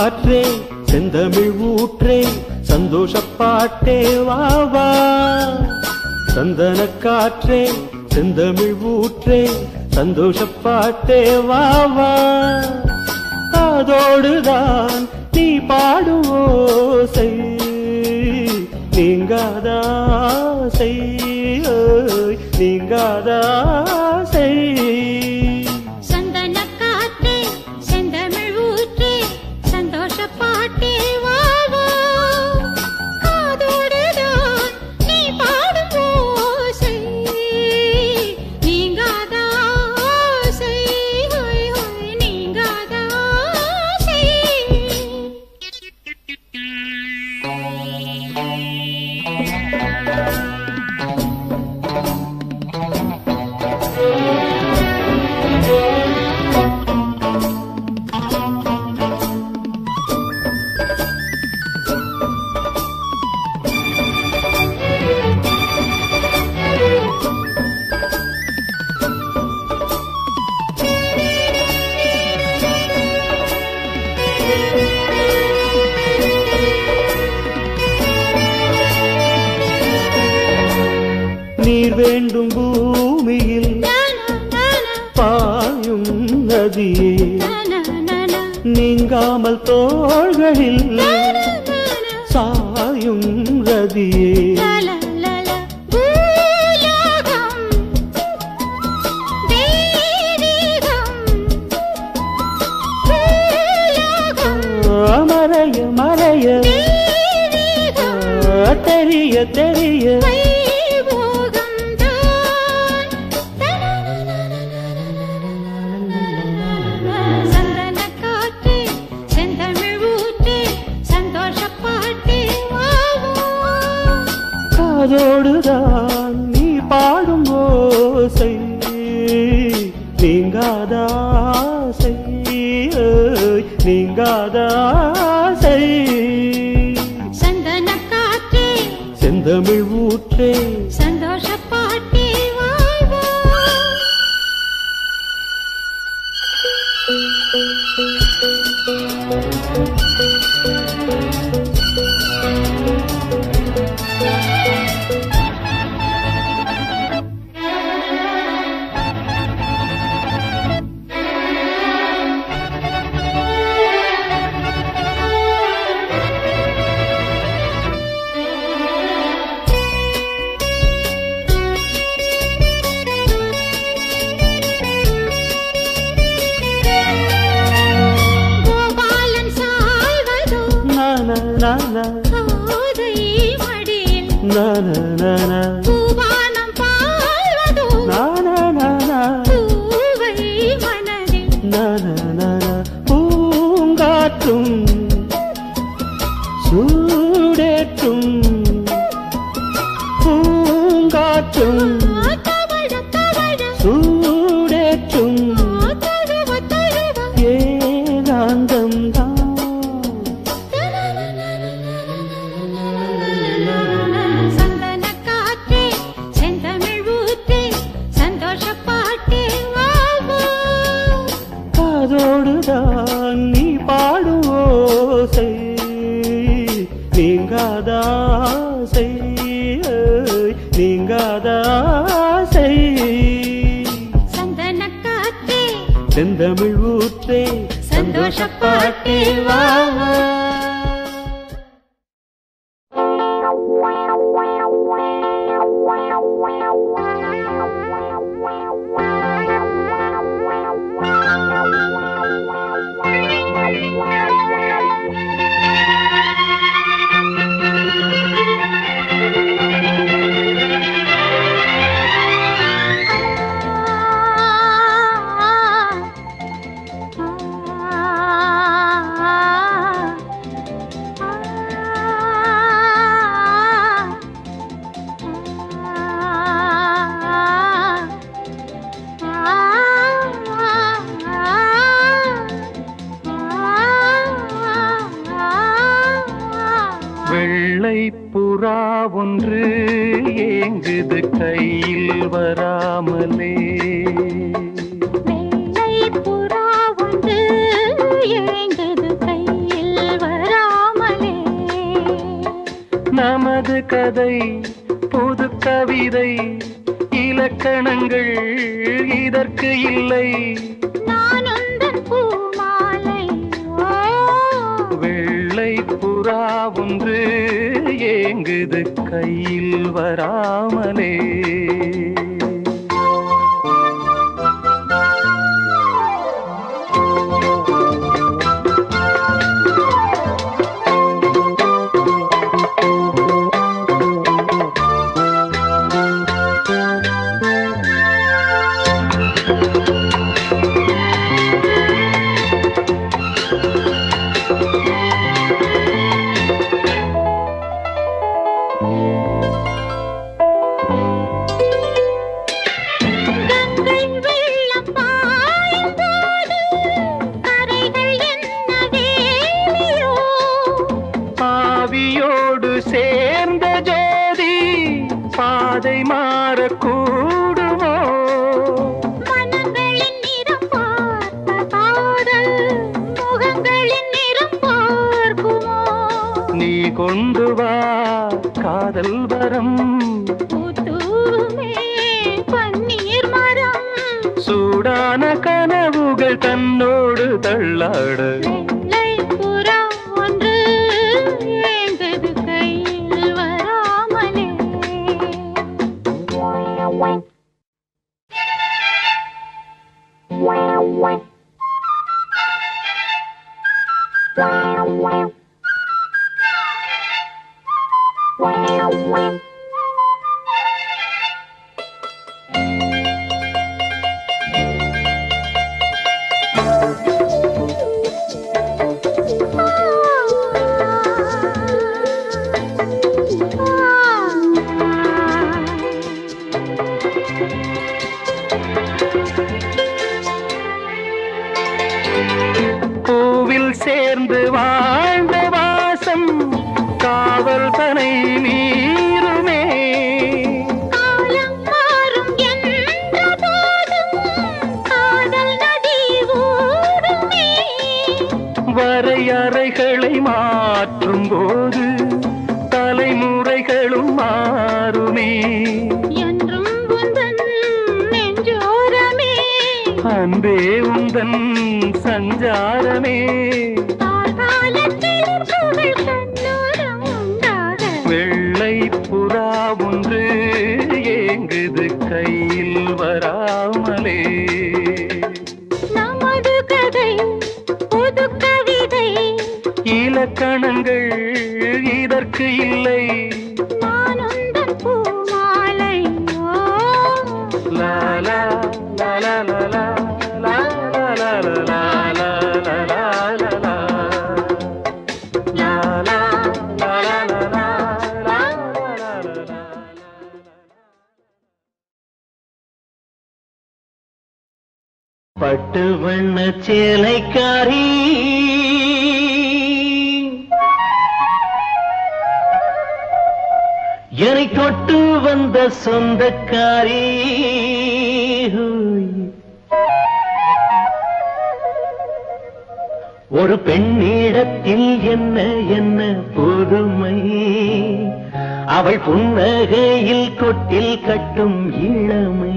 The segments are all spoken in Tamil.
காற்றே செந்தமிழ் ஊற்றே சந்தோஷப்பாட்டே வா வா சந்தன காற்றே செந்தமிழ் ஊற்றே சந்தோஷப்பாட்டே வா வா அதோடுதான் நீ பாடும் ஓசை நீங்காதாசை ஓய், நீங்காதாசை சந்தன காற்றே செந்தமிழ் ஊற்றே சந்தோஷ பாட்டே வாவோ காதோடுதான் நீ பாடும் ஓசை நீங்காத ஆசை ஹோய் ஹோய் நீங்காத ஆசை நீர் வேண்டும் பூமியில் நானா நானா பாயும் நதியே நானா நானா நீங்காமல் தோள்களில் நானா சாயும் ரதியே லல லல பூலோகம் தெய்வீகம் பூலோகம் மறைய மறைய தெய்வீகம் தெரிய தெரிய வைபோகம் தான் சந்தன காற்றே செந்தமிழ் ஊற்றே சந்தோஷ பாட்டே வாவோ காதோடுதான் நீ பாடும் ஓசை நீங்காதாசை ஓய், நீங்காதாசை சந்தன காற்றே செந்தமிழ் ஊற்றே சந்தோஷ பாட்டே வாவோ கோபாலன் சாய்வதோ நான நான கோதை மடியில் நான நான பூவானம் பாழ்வதோ நான நான பூவை மனதில் நான நான பூங்காற்றும் சூடேற்றும் பூங்காற்றும் தவழ தவழ சூடேற்றும் தழுவ தழுவ ஏகாந்தம் சந்தன காற்றே செந்தமிழ் ஊற்றே சந்தோஷ பாட்டே வாவோ காதோடுதான் நீ பாடும் ஓசை நீங்காதாசை ஓய், நீங்காதாசை சந்தன காற்றே செந்தமிழ் ஊற்றே சந்தோஷப்பாட்டே வா வா. வெள்ளை புறா ஒன்று ஏங்குது கையில் வராமலே வெள்ளை புறா ஒன்று ஏங்குது கையில் கதை புது கவிதை இலக்கணங்கள் இதற்கு இல்லை நான் உந்தன் பூமாலை ஓ வெள்ளை புறா ஒன்று ஏங்குது கையில் வராமலே கங்கை வெள்ளம் பாயும் போது கரைகள் என்ன வேலியோ ஆவியோடு சேர்ந்த ஜோதி பாதை மாறக்கூடுமோ மனங்களின் நிறம் பார்த்த காதல் முகங்களின் நிறம் பார்க்குமோ நீ கொண்டு வா காதல் வரம் பூத்தூமே பன்னீர் மரம் சூடான கனவுகள் தன்னோடு தள்ளாட வெள்ளை புறா ஒன்று ஏந்தது கையில் வராமலே பூவில் சேர்ந்து வாழ்ந்த வாசம் காவல் தனை மீறுமே காலம் மாறும் என்ற போதும் காதல் நதி ஓடுமே வரையறைகளை மாற்றும் போது தலைமுறைகளும் மாறுமே என்றும் உந்தன் நெஞ்சோரமே அன்பே உந்தன் சஞ்சாரமே காலத்தில் புகழ் கண்ணோரம் உண்டாக வெள்ளை புறா ஒன்று ஏங்குது கையில் வராமலே நமது கதை புது கவிதை இலக்கணங்கள் இதற்கு இல்லை நான் உந்தன் பூமாலை ஓ லா லா லா லா லா லா லா லா லா லா லா லா லா லா லா லா. லா லா லா லா லா லா லா லா லா லா லா. பட்டு வண்ண சேலைக்காரி என்னை தொட்டு வந்த சொந்தக்காரி ஒரு பெண்ணிடத்தில் என்ன என்ன புதுமை அவள் புன்னகையில் கொட்டில் கட்டும் இளமை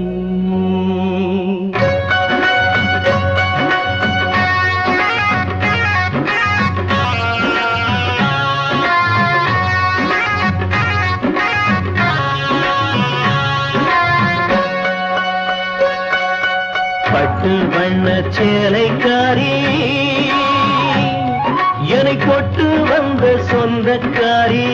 பட்டு வண்ண சேலைக்காரி என்னை கொட்டு வந்த சொந்தக்காரி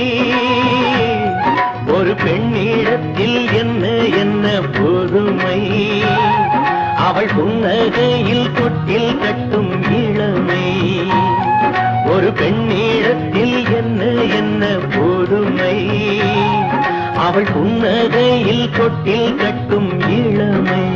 ஒரு பெண்ணிடத்தில் என்ன என்ன புதுமை அவள் புன்னகையில் கொட்டில் கட்டும் இளமை ஒரு பெண்ணிடத்தில் என்ன என்ன புதுமை அவள் புன்னகையில் கொட்டில் கட்டும் இளமை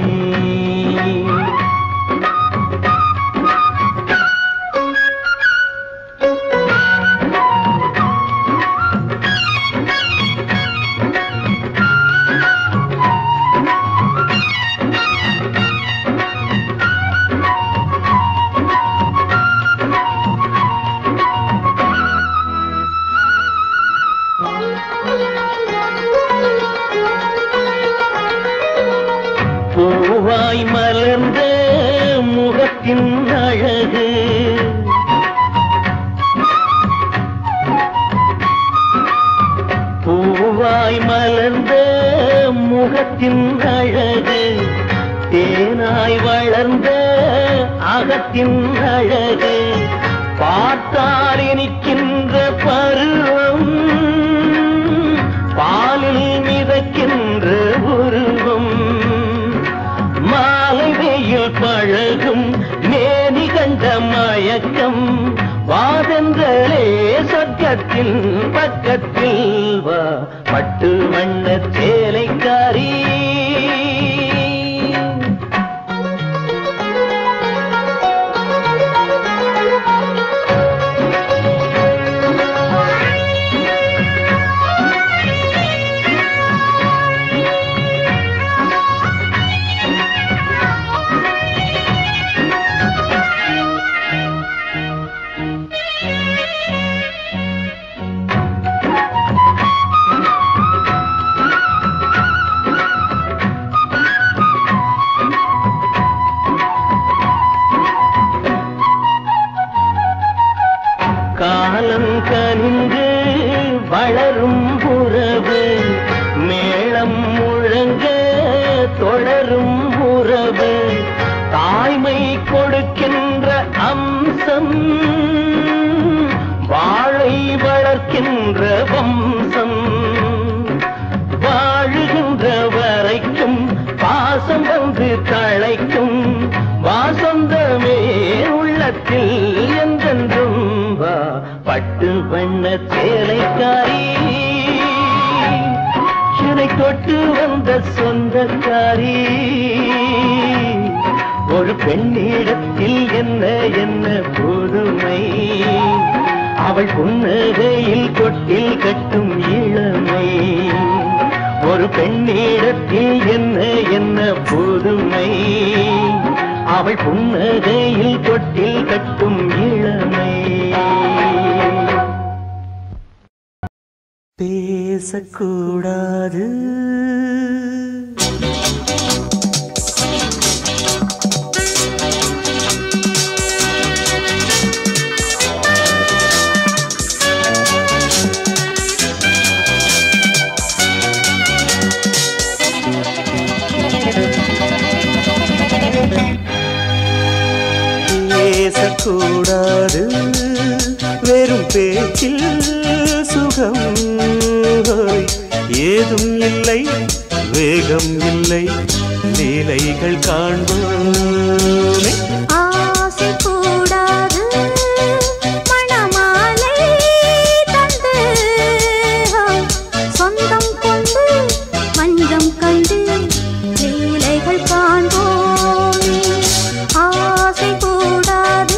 பூவாய் மலர்ந்த முகத்தின் அழகு பூவாய் மலர்ந்த முகத்தின் அழகு தேனாய் வளர்ந்த அகத்தின் அழகு பார்த்தால் இனிக்கின்ற பருவம் பாலில் மிதக்கின்ற உருவம் மாலை வெயில் பழகும் மேனி கண்ட மயக்கம் வாதங்களே சொர்க்கத்தின் பக்கத்தில் வா பட்டு வண்ண சேலைக்காரி காலம் கனிந்து வளரும் உறவு மேளம் முழங்க தொடரும் உறவு தாய்மை கொடுக்கின்ற அம்சம் வாழை வளர்க்கின்ற வம்சம் வாழுகின்ற வரைக்கும் பாசம் வந்து தழைக்கும் வாசந்தமே உள்ளத்தில் என்றென்றும் வா பட்டு வண்ண சேலைக்காரி என்னை தொட்டு வந்த சொந்தக்காரி ஒரு பெண்ணிடத்தில் என்ன என்ன புதுமை அவள் புன்னகையில் தொட்டில் கட்டும் இளமை ஒரு பெண்ணிடத்தில் என்ன என்ன புதுமை அவள் புன்னகையில் தொட்டில் கட்டும் இளமை பேசக்கூடாது பேசக்கூடாது வெறும் பேச்சில் சுகம் ஹோய். ஏதும் இல்லை வேகம் இல்லை லீலைகள் காண்போமே ஆசை கூடாது மணமாலை தந்து சொந்தம் கொண்டு மஞ்சம் கண்டு லீலைகள் காண்போமே ஆசை கூடாது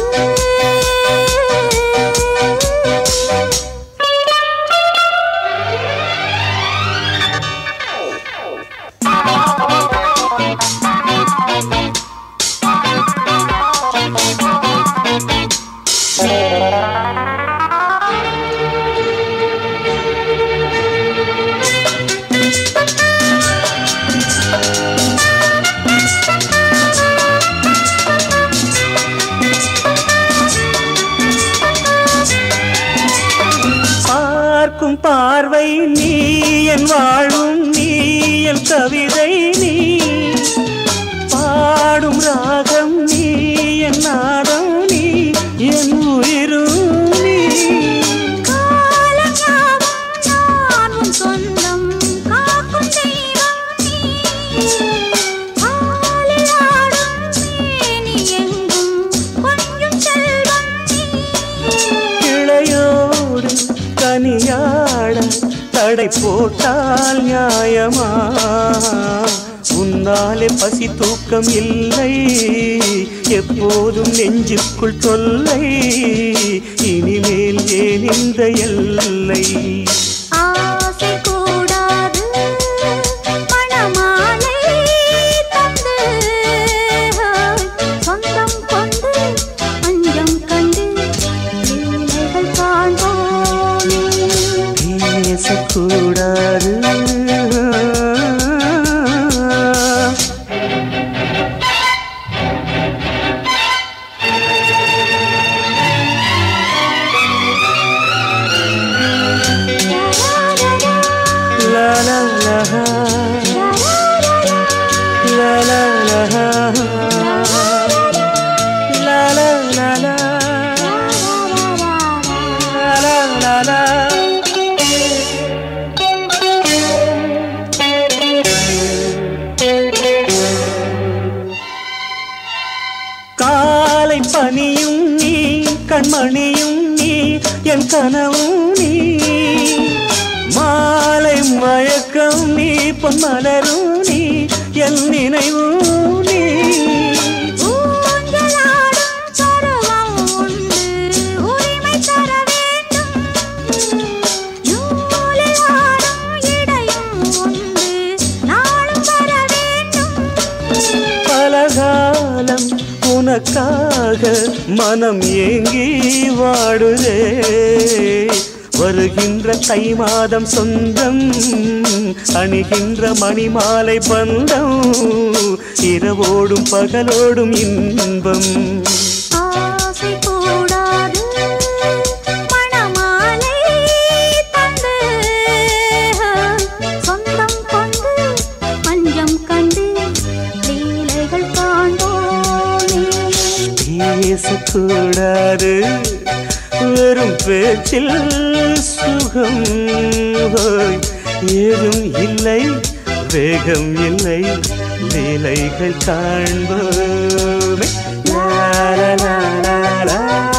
பார்க்கும் பார்வை நீ என் வாழும் நீ என் கவிதை நீ பாடும் ராகம் நீ என் நாதம் நீ என் உயிரும் நீ காலஞாபம் நான் உன் சொந்தம் காக்கும் தெய்வம் நீ ஆலில் ஆடும் மேனி எங்கும் கொஞ்சம் செல்வம் நீ கிளையோடு கனியாட தடை போட்டால் நியாயமா உன்னாலே பசி தூக்கம் இல்லை எப்போதும் நெஞ்சுக்குள் தொல்லை இனிமேல் ஏன் இந்த எல்லை ஆசை கூடாது மணமாலை தந்து சொந்தம் கொண்டு அஞ்சம் கண்டு லீலைகள் காண்போமே பேசக்கூடாது சொந்தம் நீ பொன்மலரும் நீ என் நினைவும் நீ ஊஞ்சலாடும் பருவம் உண்டு உரிமை தர வேண்டும் நூலில் ஆடும் இடையும் உண்டு நாளும் வர வேண்டும் பலகாலம் உனக்காக மனம் ஏங்கி வாடுதே வருகின்ற தை மாதம் சொந்தம் அணிகின்ற மணிமாலை பந்தம் இரவோடும் பகலோடும் இன்பம் ஆசை கூடாது மணமாலை தந்து சொந்தம் கொண்டு பஞ்சம் கண்டு லீலைகள் காண்போமே பேசக்கூடாது வெறும் பேச்சில் சுகம் ஹோய். ஏதும் இல்லை வேகம் இல்லை லீலைகள் காண்போமே லா, லா, லா, லா, லா.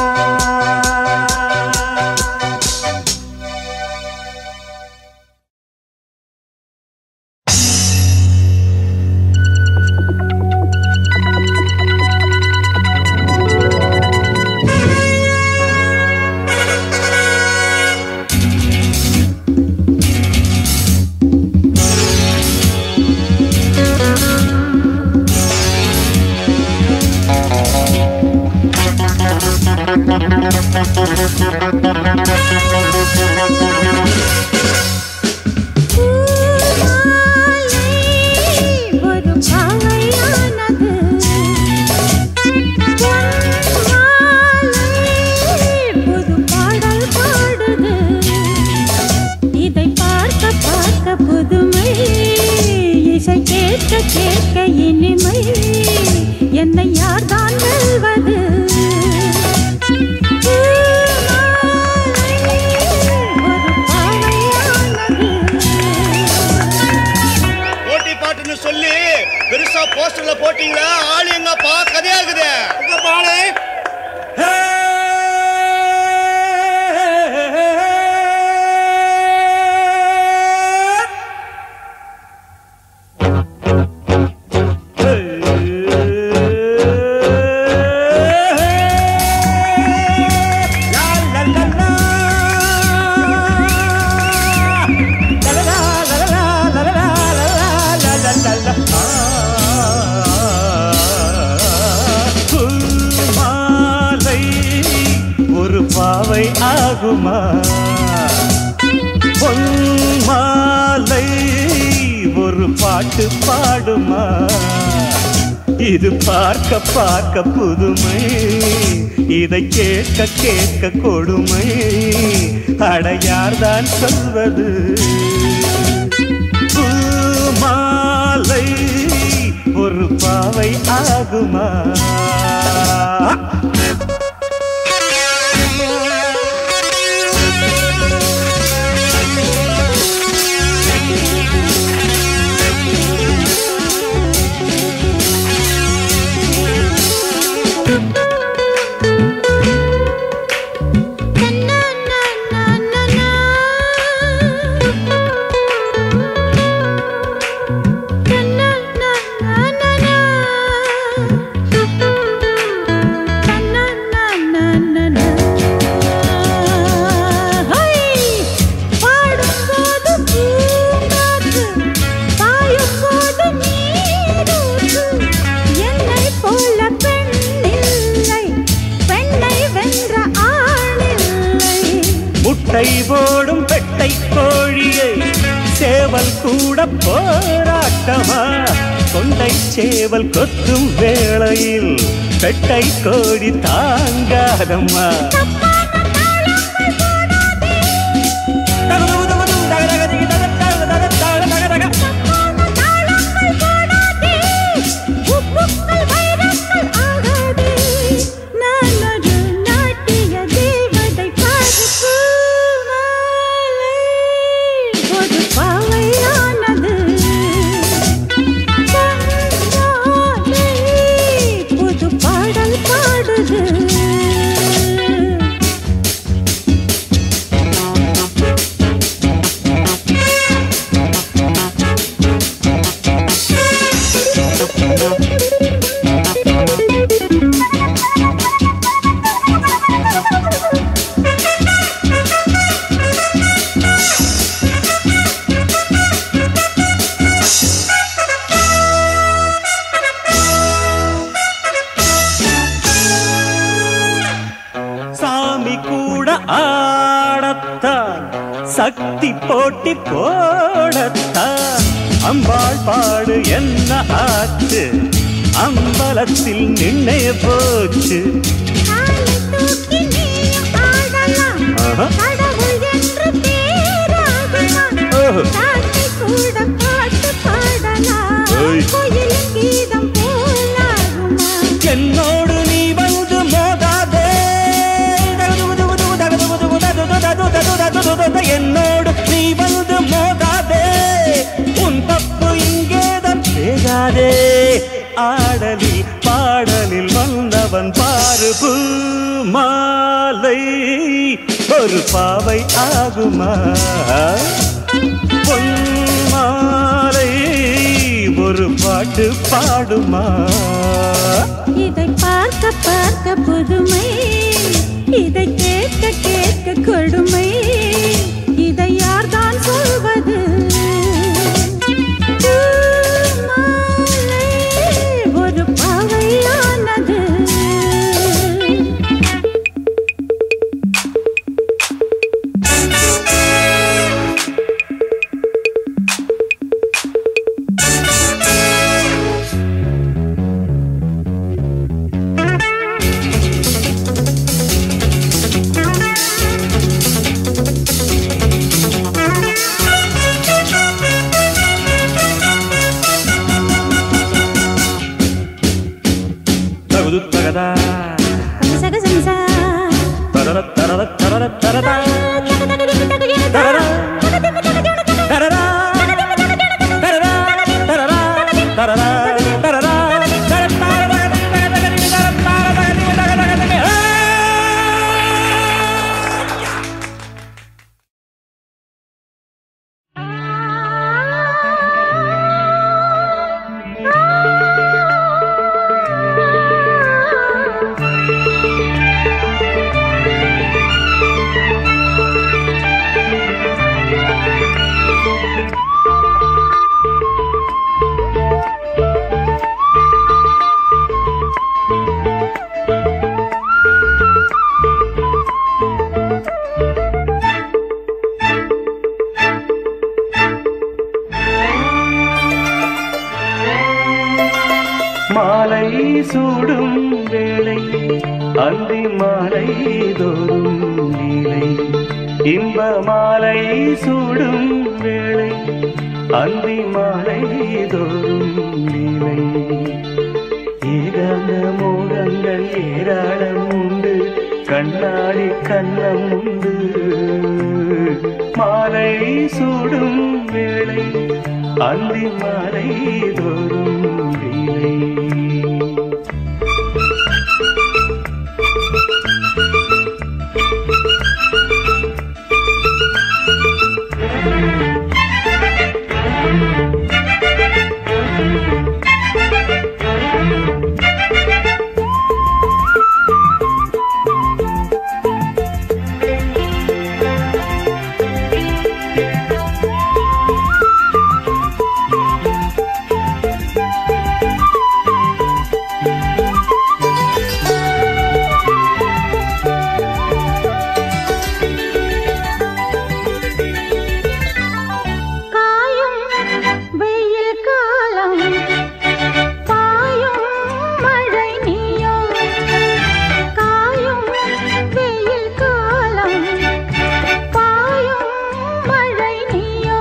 ஒரு பாவையானது புது பாடல் பாடுது இதை பார்க்க பார்க்க புதுமை இசை கேட்க கேட்க இனிமை என்னை யார்தான் வெல்வது ஒரு பாவையானது போட்டி பாட்டுன்னு சொல்லி பெருசா போஸ்டர்ல போட்டீங்களா ஆளு எங்கப்பா கதையா இருக்குது உங்க பாலு மாலை ஒரு பாவை ஆகுமா பொன் மாலை ஒரு பாட்டு பாடுமா இது பார்க்க பார்க்க புதுமை இதை கேட்க கேட்க கொடுமை அடையார்தான் சொல்வது பூமாலை ஒரு பாவை ஆகுமா முட்டை போடும் பெட்டை கோழியை சேவல் கூட போராட்டமா கொண்டை சேவல் கொத்தும் வேளையில் பெட்டை கோழி தாங்காதம்மா பாவையானது புது பாடல் பாடுது சக்தி போட்டி போடத்தான் அம்பாள் பாடு என்ன ஆச்சு அம்பலத்தில் நின்னே போச்சு காலை தூக்கி நீயும் ஆடலாம் ஆஹா. கடவுள் என்று பேராகலாம் ஓஹோ. காக்கை கூட பாட்டு பாடலாம் ஓய். கோயிலின் கீதம் போலாகுமா என்னோடு நீ வந்து மோதாதே என்னோடு நீ வந்து மோதாதே உன் தப்பு இங்கேதான் பேசாதே ஆடலில் பாடலில் வந்தவன் பாரு பூ மாலை ஒரு பாவை ஆகுமா பொன்மாலை ஒரு பாட்டு பாடுமா இதை பார்க்க பார்க்க புதுமை இதை கேட்க கேட்க கொடுமை இதை யார்தான் சொல்வது பூமாலை ஒரு பாவையானது தகுது தகதா சக சம்சா தரர தரர தரர தரதா தரரா தரரா தரரா தரரா தரரா தரரா மாலை சூடும் வேளை அந்தி மாலை தோறும் நீலை இன்ப மாலை சூடும் வேளை அந்தி மாலை தோறும் நீலை ஏகாந்த மோகங்கள் ஏராளம் உண்டு கண்ணாடி கண்ணம் உண்டு மாலை சூடும் வேளை அந்தி மாலை தோறும் லீலை காயும் வெயில் காலம் பாயும் மழை நீயோ காயும் வெயில் காலம் பாயும் மழை நீயோ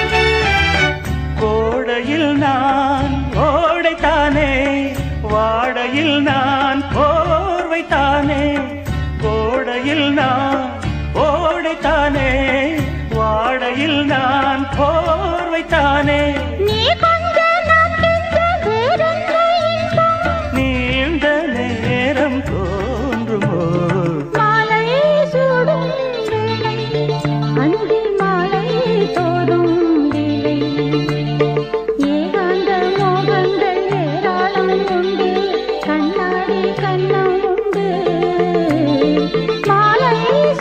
கோடையில் நான் ஓடைத்தானே வாடையில் நான் போர்வைத்தானே கோடையில் நான் ஓடைத்தானே வாடையில் நான் போர்வைத்தானே நீ கொஞ்ச நான் கெஞ்ச வேறென்ன இன்பம் நீண்ட நேரம் தோன்றுமோ மாலை சூடும் வேளை அந்தி மாலை தோறும் லீலை ஏகாந்த மோகங்கள் ஏராளம் உண்டு கண்ணாடி கண்ணம் உண்டு மாலை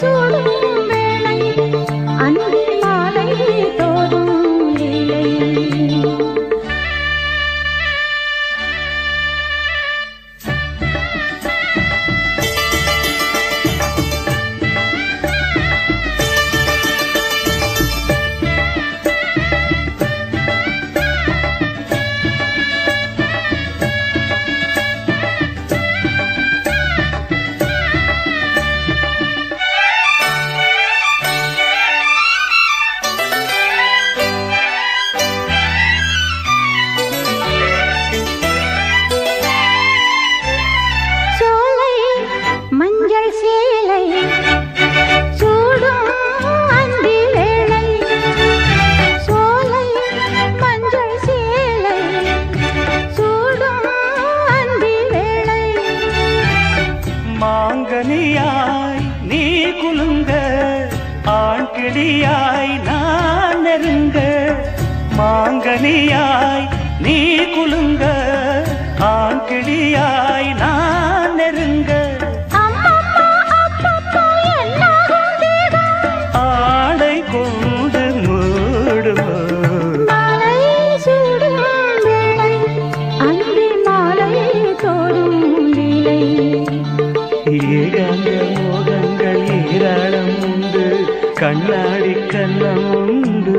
கிளியாய் நீ குலுங்க ஆண் கிளியாய் நான் நெருங்க அம்மம்மா அப்பப்பா என்னாகும் தேகம் ஆடை கொண்டு மூடுமோ மாலை சூடும் வேளை அந்தி மாலை தோடும் லீலை ஏகாந்த மோகங்கள் ஏராளம் உண்டு கண்ணாடி கண்ணம் உண்டு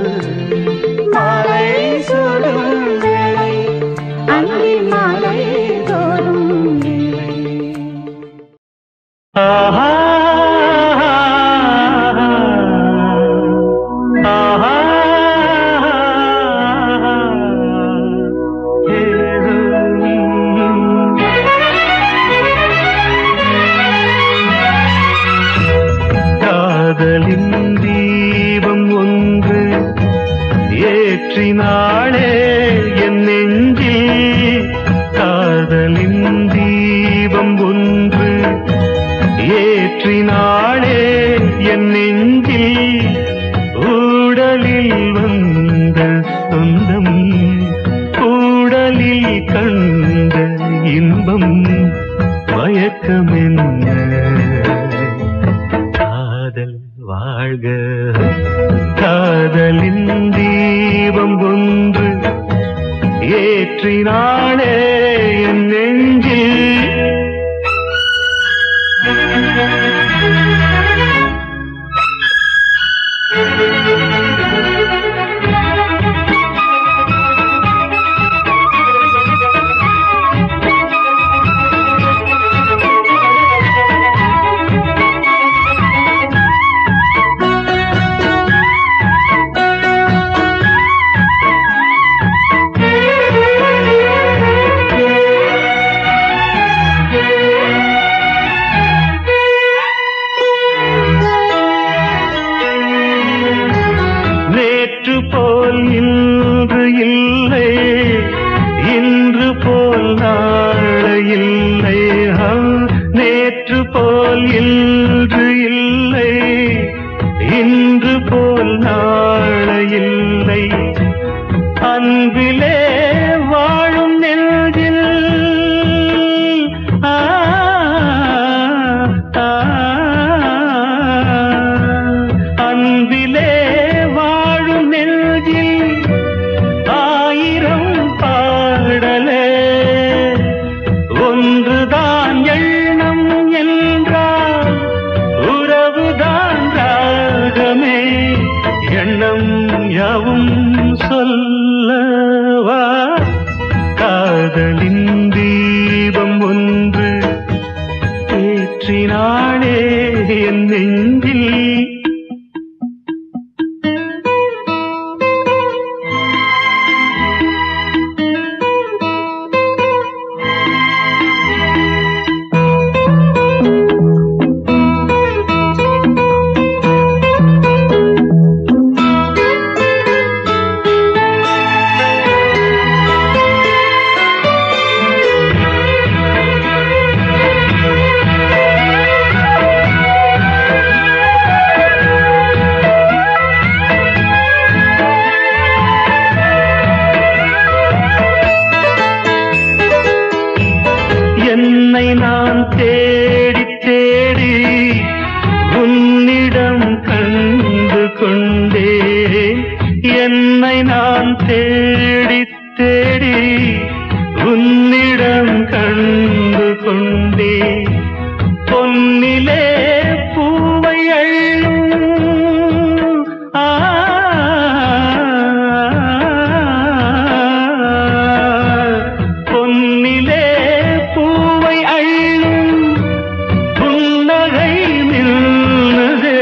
மாலை சூடும் வேளை அந்தி மாலை தோடும் லீலை ஆஹா ஆஹா காதலின் தீபம் ஒன்று ஏற்றினாளே என் நெஞ்சில் காதலின் தீபம் ஒன்று ஏற்றினாளே என் நெஞ்சில் ஊடலில் வந்த சொந்தம் ஊடலில் கண்ட இன்பம் மயக்கமென்ன காதல் வாழ்க காதலின் தீபம் ஒன்று ஏற்றினாளே என் நெஞ்சில் நேற்று போல் இன்று இல்லை இன்று போல் நாளை இல்லை ஆ, நேற்று போல் இன்று இல்லை இன்று போல் நாளை இல்லை அன்பிலே வாழும் நெஞ்சில் ஆ, ஆ, அன்பிலே வாழும் நெஞ்சில் ஆயிரம் பாடலே ஒன்றுதான் எண்ணம் என்றால் உறவுதான் ராகமே எண்ணம் யாவும் சொல்லவா காதலின் தீபம் ஒன்று ஏற்றினாளே என் நெஞ்சில் என்னை நான் தேடி தேடி உன்னிடம் கண்டு கொண்டேன் என்னை நான் தேடி தேடி உன்னிடம் கண்டு கொண்டேன் பொன்னிலே பூவை அள்ளும் ஆ பொன்னிலே பூவை அள்ளும் புன்னகை நின்றதே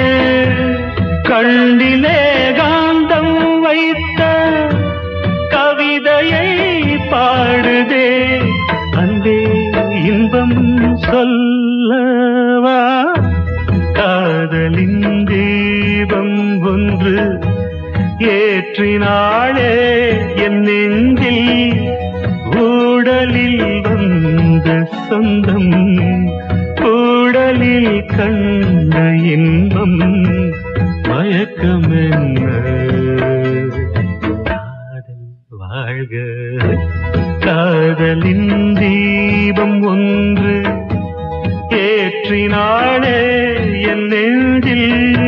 கண்டிலே காந்தம் வைத்த கவிதையை பாடுதே அன்பே இன்பம் சொல்லவா காதலின் தீபம் ஒன்று ஏற்றினாளே என் நெஞ்சில் ஊடலில் வந்த சொந்தம் ஊடலில் கண்ட இன்பம் மயக்கமென்ன காதல் வாழ்க காதலின் தீபம் ஒன்று ஏற்றினாளே என் நெஞ்சில்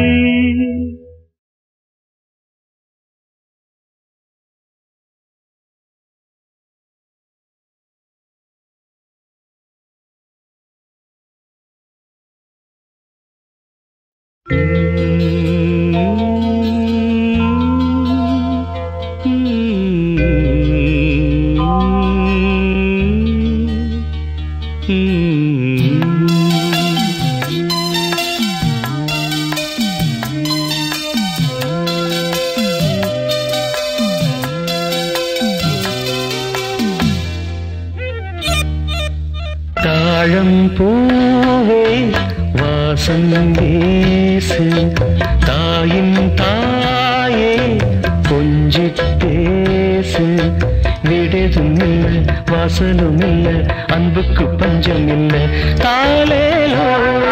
தாழம் பூவே வாசம் வீசு தாயின் தாயே கொஞ்சி பேசு விடுதும் இல்லை வாசலும் இல்லை அன்புக்கு பஞ்சம் இல்லை தாலேலோ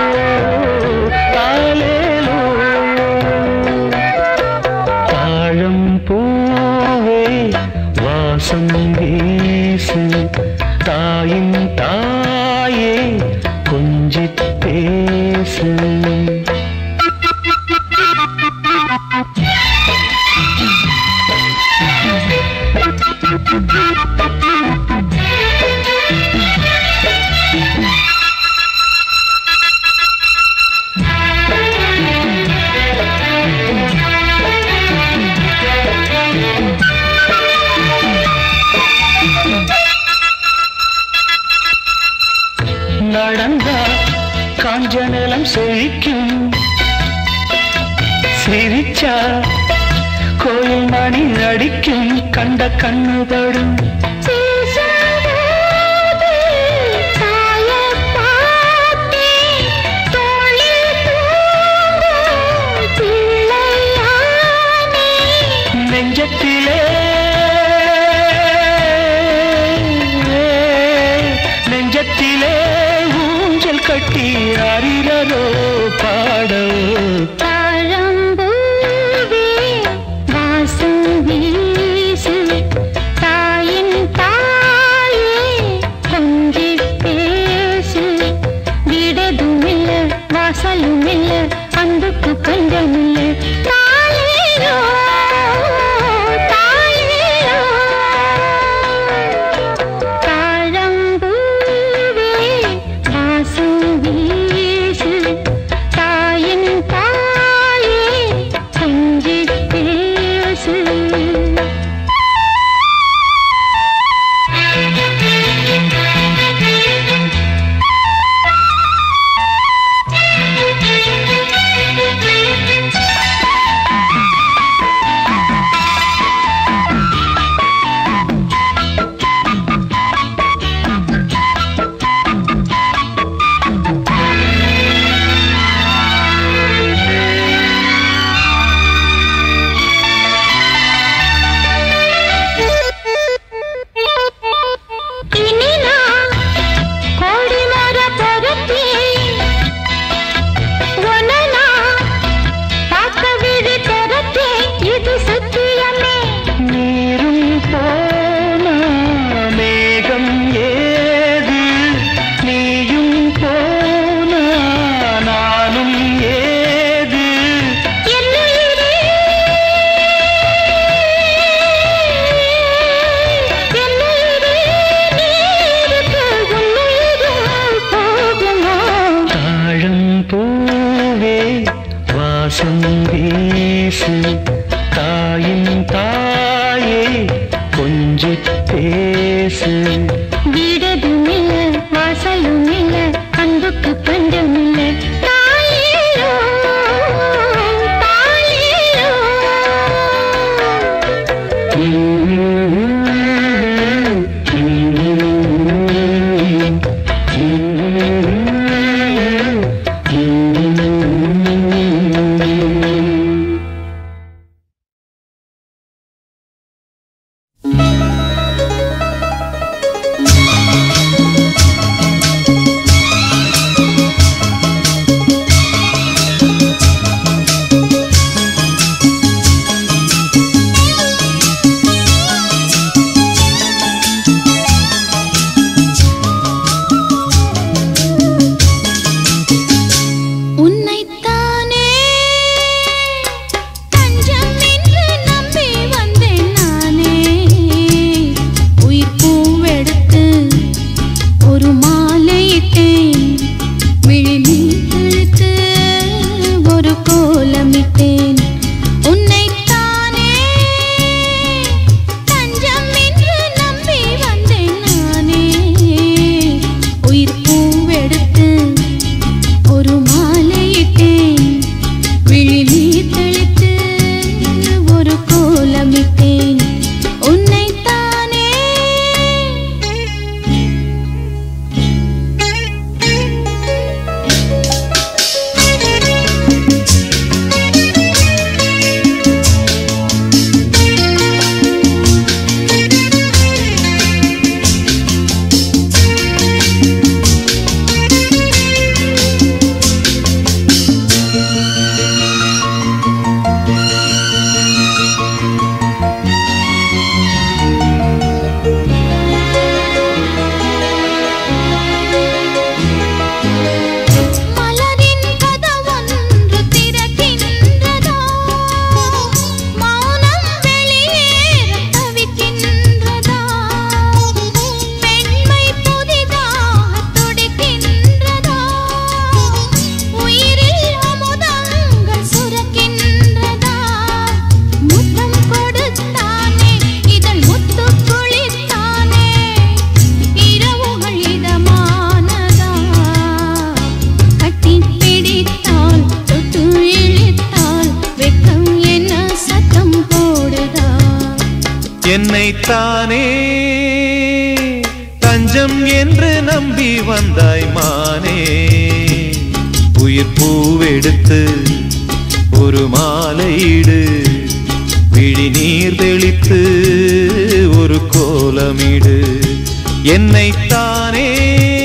தாலேலோ தாழம் பூவே வாசம் வீசு தாயின் தாயே கொஞ்சி பேசு நடந்தா காஞ்ச நிலம் செழிக்கும் சிரிச்சா கோயில் மணி அடிக்கும் கண்ட கண்ணு படும் பேசாதே தாயைப் பார்த்தே தோளில் தூங்கும் பிள்ளையானே நெஞ்சத்திலே நெஞ்சத்திலே ஊஞ்சல் கட்டி அறிரரோ பாடவோ தாழம்பூவே வாசம் வீசு தாயின் தாயே கொஞ்சிப் பேசு விடதுமில்ல வாசலுமில்ல அன்புக்கு பஞ்சமில்ல தாலேலோ தாலேலோ தாழம்பூவே வாசம் வீசு தாயின் தாயே கொஞ்சிப் பேசு இனி நான் கோடி மர பொருத்தி உன்னை நான் பார்க்க விழி திறத்தே இது சத்தியமே நீரும் போனா மேகம் ஏது நீயும் போனா நானும் ஏது என்னுயிரே என்னுயிரே நீருக்கு உன்னுயிரும் போகுமோ தாழம் பூவே வாசம் வீசு தாயின் தாயே கொஞ்சி பேசு வீடதுமில்ல வாசலுமில்ல அன்புக்கு பஞ்சமில்ல தாயேலோ தாயேலோ என்னைத்தானே தஞ்சம் என்று நம்பி வந்தாய் மானே உயிர் பூவெடுத்து ஒரு மாலையிடு விழி நீர் தெளித்து ஒரு கோலமிடு என்னைத்தானே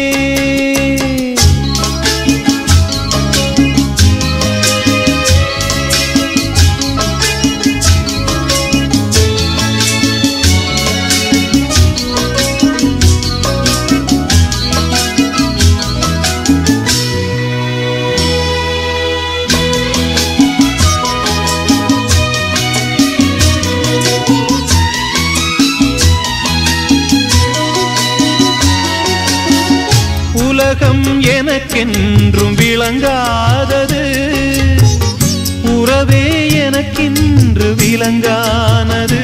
உலகம் எனக்கென்றும் விளங்காதது உறவே எனக்கென்று விளங்கானது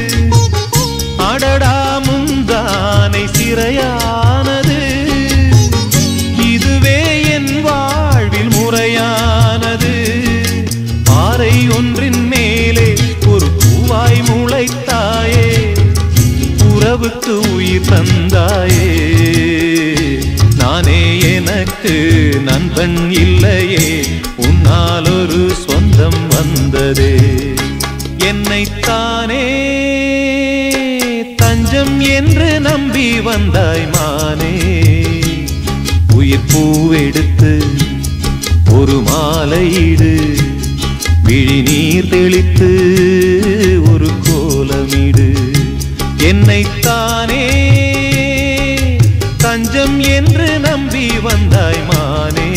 அடடா முந்தானை சிறையானது இதுவே என் வாழ்வில் முறையானது பாறை ஒன்றின் மேலே ஒரு பூவாய் முளைத்தாயே உறவுக்கு உயிர் தந்தாயே நானே எனக்கு நண்பன் இல்லையே உன்னால் ஒரு சொந்தம் வந்ததே என்னைத்தானே தஞ்சம் என்று நம்பி வந்தாய் மானே உயிர் பூவெடுத்து ஒரு மாலையிடு விழி நீர் தெளித்து ஒரு கோலமிடு என்னைத்தானே தஞ்சம் என்று நம்பி வந்தாய் மானே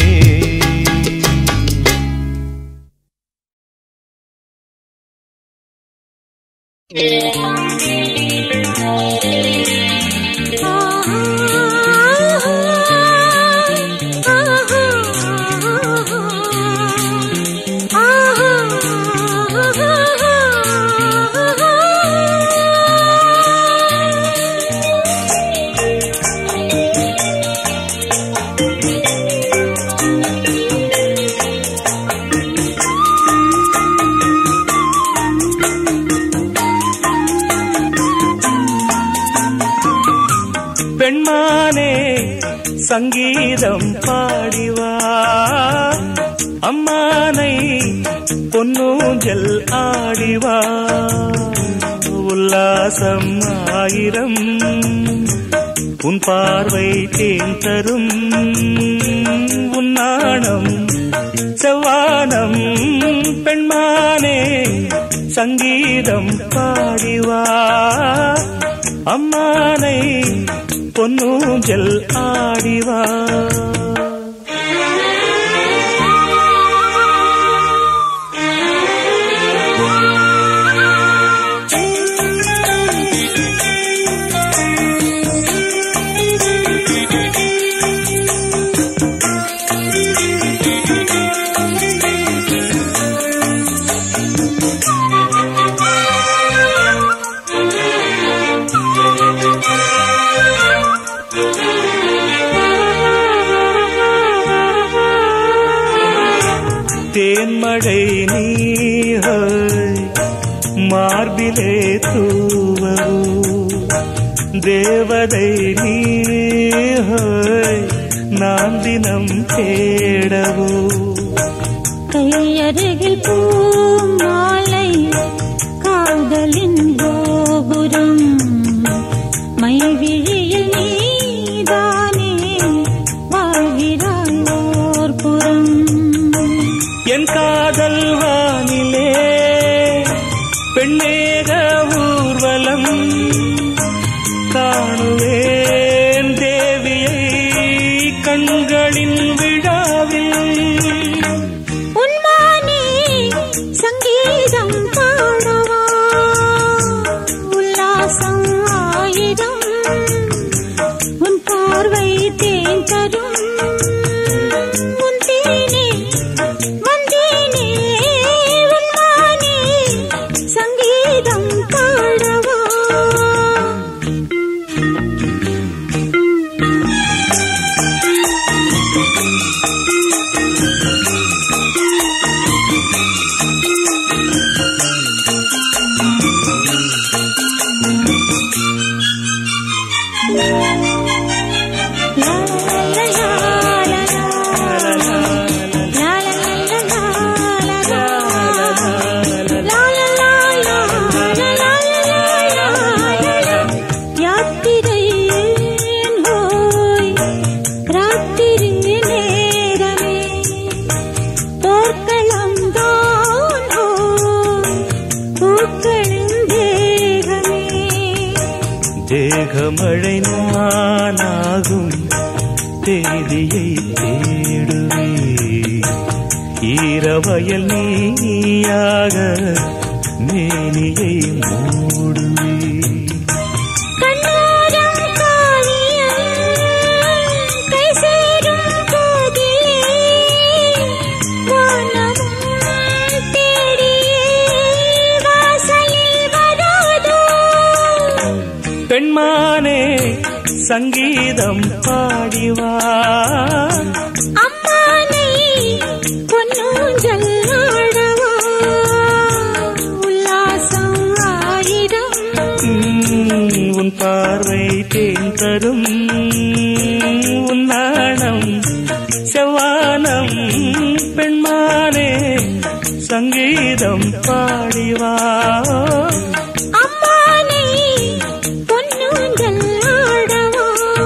பெண்மானே சங்கீதம் பாடிவா அம்மானை பொன்னூஞ்சல் ஆடிவா உல்லாசம் ஆயிரம் உன் பார்வை தேன் தரும் உன் நாணம் செவ்வானம் பெண்மானே சங்கீதம் பாடிவா அம்மானை பொன்னூஞ்சல் ஆடிவா தேன்மழை நீஹாய் மார்பிலே தூவோ தேவதை நீஹாய் நான் தினம் தேடவோ கையருகில் பூமாலை காதலின் கோபுரம் மைவிழியில் நீதானே வாழ்கிறாய் ஓர் புறம் என் காதல் வானிலே பெண்ணேக ஊர்வலம் காணுவேன் தேவியை கண்களின் விழாவில் உன்மானே சங்கீதம் பாடவா உல்லாசம் ஆயிரம் யாத்திரை ஏன் ஹோய் ராத்திரி நேரமே போர்க்களம் தான் ஹோய் பூக்களின் தேகமே தேகமழை நானாகும் தேதியை தேடுவே ஈரவயல் நீயாக மேனியை மூடுவே கண்ணோரம் காவியம் கை சேரும் போதிலே வானமும் தேடியே வாசலில் வராதோ பெண்மானே சங்கீதம் பாடிவா அம்மானை பொன்னூஞ்சல் ஆடவா உல்லாசம் ஆயிரம் உம், உன் பார்வை தேன் தரும் உன் நாணம் செவ்வானம் பெண்மானே சங்கீதம் பாடிவா அம்மானை பொன்னூஞ்சல் ஆடவா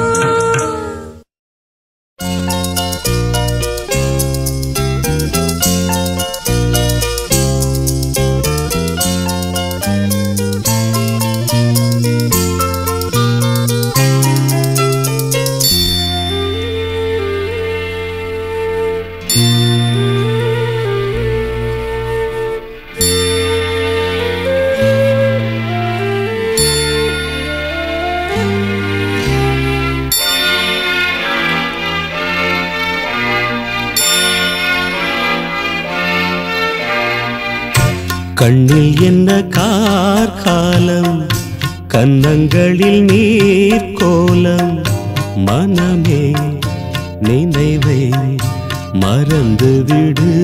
கண்ணில் என்ன கார்காலம் கன்னங்களில் நீர் கோலம் மனமே நினைவை மறந்து விடு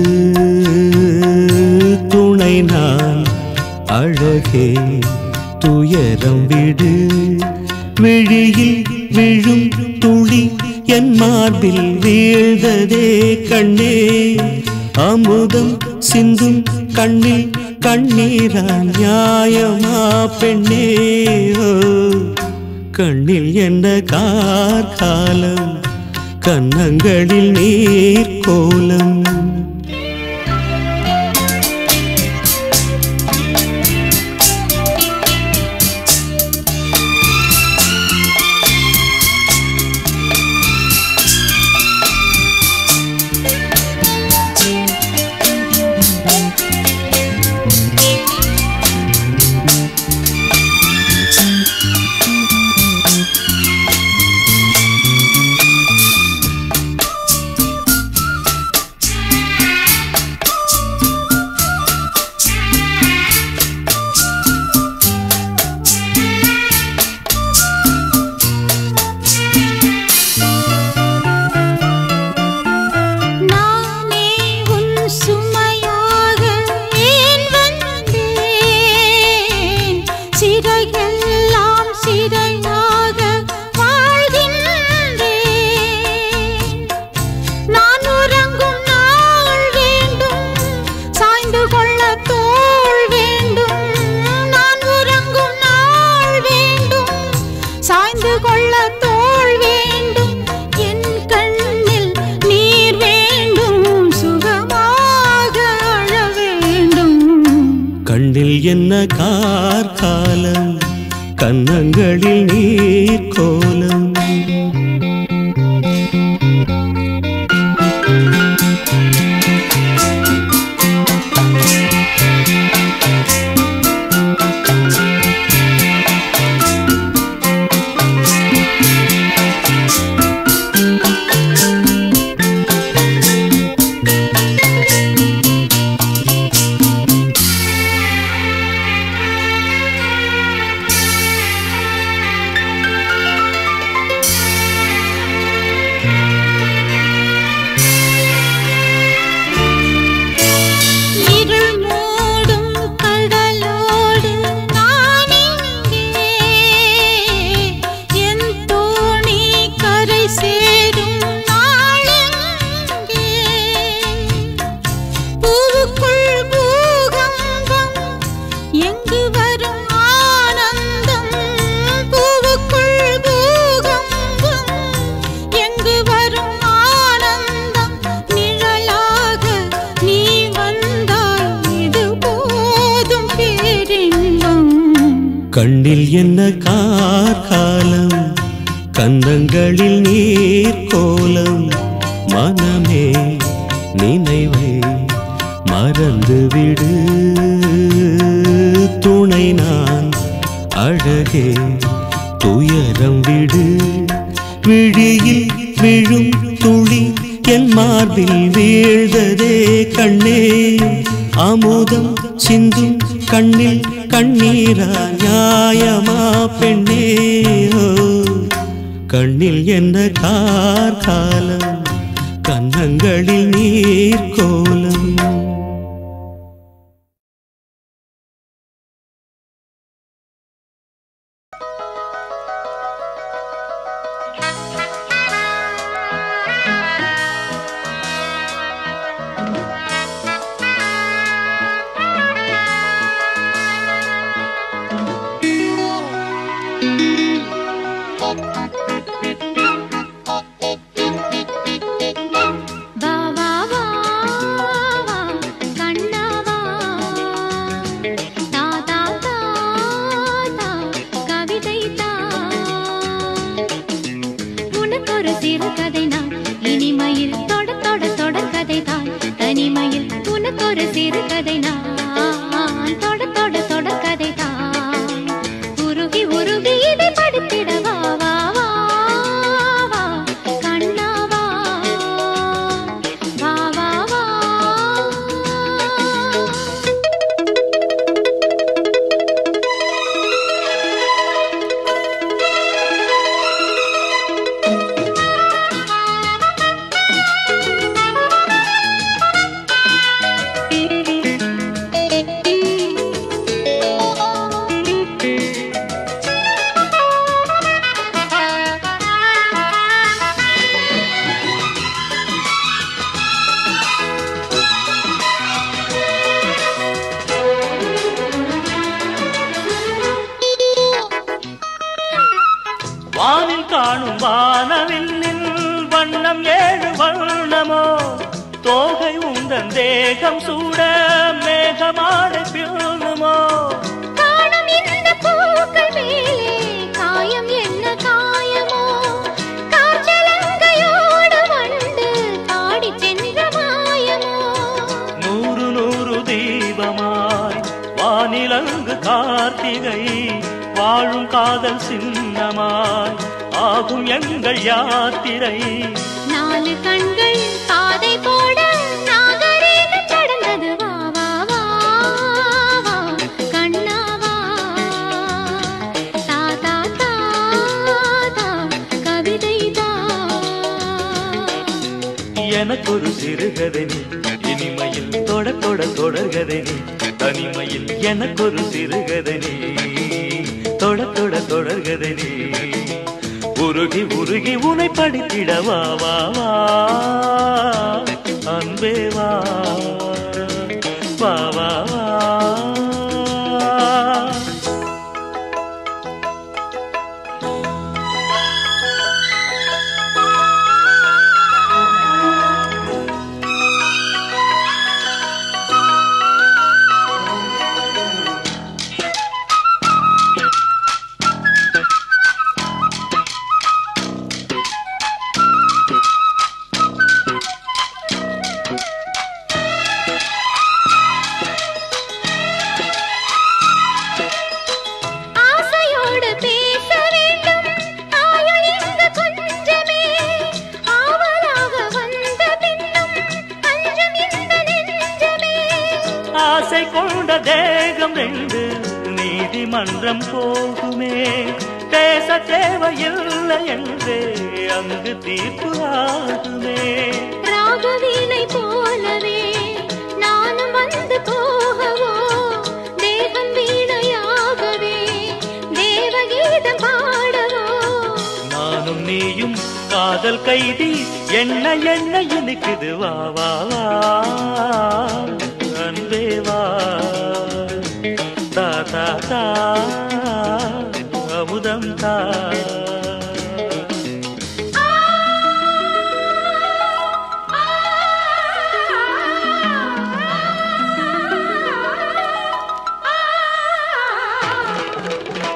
துணை நான் அழகே துயரம் விடு விழியில் விழும் துளி என் மார்பில் வீழ்ந்ததே கண்ணே அமுதம் சிந்தும் கண்ணில் கண்ணீரா நியாயமா பெண்ணே ஓ, கண்ணில் என்ன கார்காலம் கன்னங்களில் நீர் கோலம் நானே உன் சுமையாக ஏன் வந்தேன் சிறையெல்லாம் சிறையாக வாழ்கின்றேன் நான் உறங்கும் நாள் வேண்டும் சாய்ந்து கொள்ள தோள் வேண்டும் நான் உறங்கும் நாள் வேண்டும் சாய்ந்து கொள்ள தோள் வேண்டும் என் கண்ணில் நீர் வேண்டும் சுகமாக அழ வேண்டும் கண்ணில் என்ன கார்காலம் கன்னங்களில் நீர் கோலம் கண்ணில் என்ன கார்காலம் கந்தங்களில் நீர் கோலம் மனமே நினைவை மறந்துவிடு துணை நான் அழகே துயரம் விடு விழியில் விழும் துளி என் மார்பில் வீழ்ந்ததே கண்ணே அமுதம் சிந்தும் கண்ணில் கண்ணீரா நியாயமா பெண்ணே ஓ, கண்ணில் என்ன கார்காலம் கன்னங்களில் நீர் கோலம் வா வா வா வா கண்ணா வா தா தா தா தா கவிதை தா உனக்கு ஒரு சிறு கதை நான் இனிமையில் தொட தொட தொடர் கதை தான் தனிமையில் உனக்கு ஒரு சிறு கதை நான் தொட தொட தொடர் கதை தான் உருகி உருகி இதை படித்திட வா வா வா வா கண்ணா வா வா வா வா வானில் காணும் வானவில்லின் வண்ணம் ஏழு வண்ணமோ தோகை உந்தன் தேகம் சூட மேகமாட பியூனுமோ காணும் இந்த பூக்கள் மேலே காயம் என்ன காயமோ காற்றலங்கையோடு வண்டு பாடிச் சென்ற மாயமோ நூறு நூறு தீபமாய் வானிலங்கு கார்த்திகை வாழும் காதல் சின்னமாய் ஆகும் எங்கள் யாத்திரை நாலு கண்கள் பாதை போட நாகரீகம் கடந்தது வா வா வா வா கண்ணா வா தா தா தா தா கவிதை தா எனக்கொரு சிறுகதை நீ இனிமையில் தொட தொட தொடர்கதை நீ தனிமையில் எனக்கொரு சிறுகதை நீ தொட தொட தொடர்கதை நீ உருகி உருகி உனை படித்திட வா வா வா அன்பே வா வா வா வா ஆசையோடு பேச வேண்டும் ஆயுள் இங்கு கொஞ்சமே ஆவலாக வந்த பின்னும் அஞ்சம் இந்த நெஞ்சமே ஆசை கொண்ட தேகம் ரெண்டு நீதிமன்றம் போகுமே பேச தேவையில்லை என்றே அங்கு தீர்ப்பு ஆகுமே ராகவீணை போலவே நானும் வந்து போகவோ தேவன் வீணையாகவே தேவகீதம் பாடவோ நானும் நீயும் காதல் கைதி என்ன என்ன இனிக்குது வா வா வா அன்பே வா தா தா தா அமுதம் தா ஆ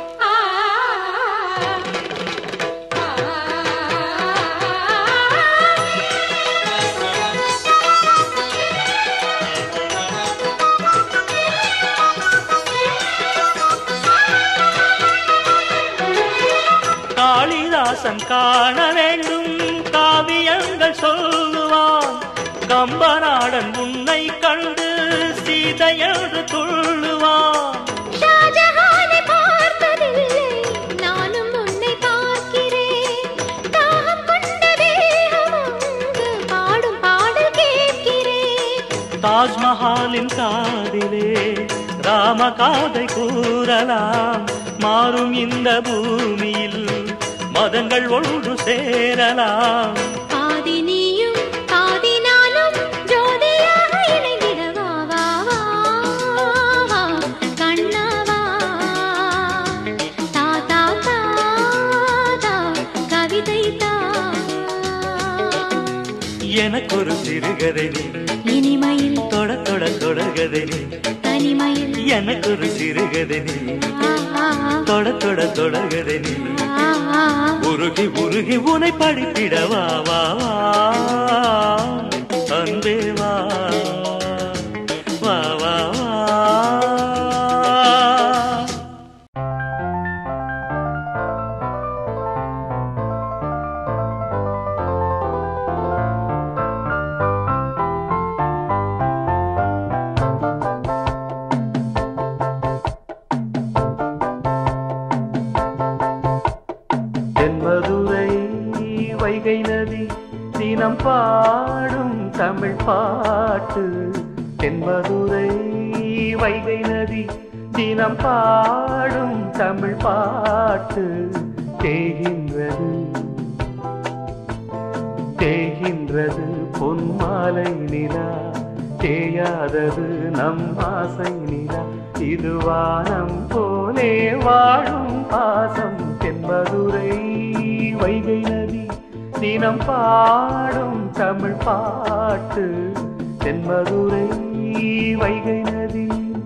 காளிதாசன் காண வேண்டும் காவியங்கள் சொல்லுவான் கம்பநாடன் உன்னை கண்டு சீதையென்று துள்ளுவான் ஷாஜஹானை பார்த்ததில்லை நானும் உன்னை பார்க்கிறேன் தாகம் கொண்ட தேகம் அங்கு பாடும் பாடல் கேட்கிறேன் தாஜ்மஹாலின் காதிலே ராம காதை கூறலாம் மாறும் இந்த பூமியில் மதங்கள் ஒன்று சேரலாம் பாதி நீயும் பாதி நானும் ஜோடியாக இணைந்திட வா வா வா வா கண்ணா வா தா தா தா தா கவிதை தா எனக்கொரு சிறுகதை நீ இனிமையில் தொட தொட தொடர்கதை நீ தனிமையில் எனக்கொரு சிறுகதை நீ ஆ, ஆ, தொட தொட தொடர்கதை நீ ஆ, ஆ. உருகி உருகி உனை படித்திட வா வா வா அன்பே வா வா வா வா தென்மதுரை வைகை நதி தினம் பாடும் தமிழ் பாட்டு தென்மதுரை வைகை நதி தினம் பாடும் தமிழ் பாட்டு தேகின்றது தேகின்றது பொன்மாலை நிலா தேயாதது நம் ஆசை நிலா இது வானம் போலே வாழும் பாசம் தென்மதுரை வைகை நதி தினம் பாடும் தமிழ் பாட்டு தென்மதுரை வைகை நதி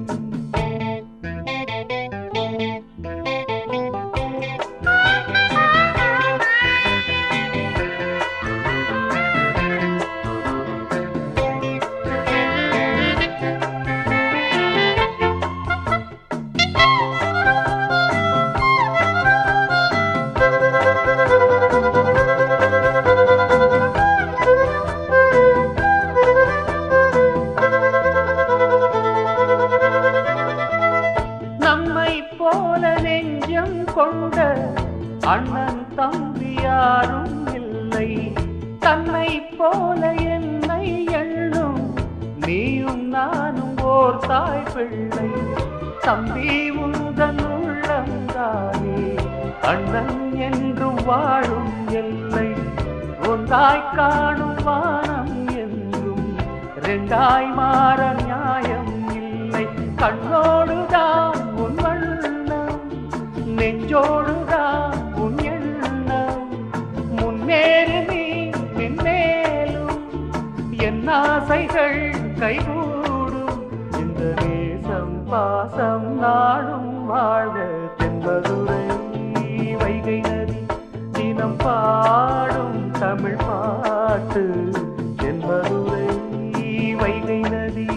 நம்மை போல நெஞ்சம் கொண்ட அண்ணன் தம்பி யாரும் இல்லை தன்னை போல என்னை எண்ணும் நீயும் நானும் ஓர் தாய் பிள்ளை தம்பி உந்தன் உள்ளந்தானே அண்ணன் என்று வாழும் எல்லை ஒன்றாய் காணும் வானம் என்றும் ரெண்டாய் மாற நியாயம் இல்லை கண்ணோடுதான் உன் வண்ணம் நெஞ்சோடுதான் உன் எண்ணம் முன்னேறு நீ மென்மேலும் என் ஆசைகள் கைகூடும் இந்த நேசம் பாசம் நாடும் வாழ்க தென்பதுரை வைகை நதி தினம் பாடும் தமிழ் பாட்டு தென்பதுரை வைகை நதி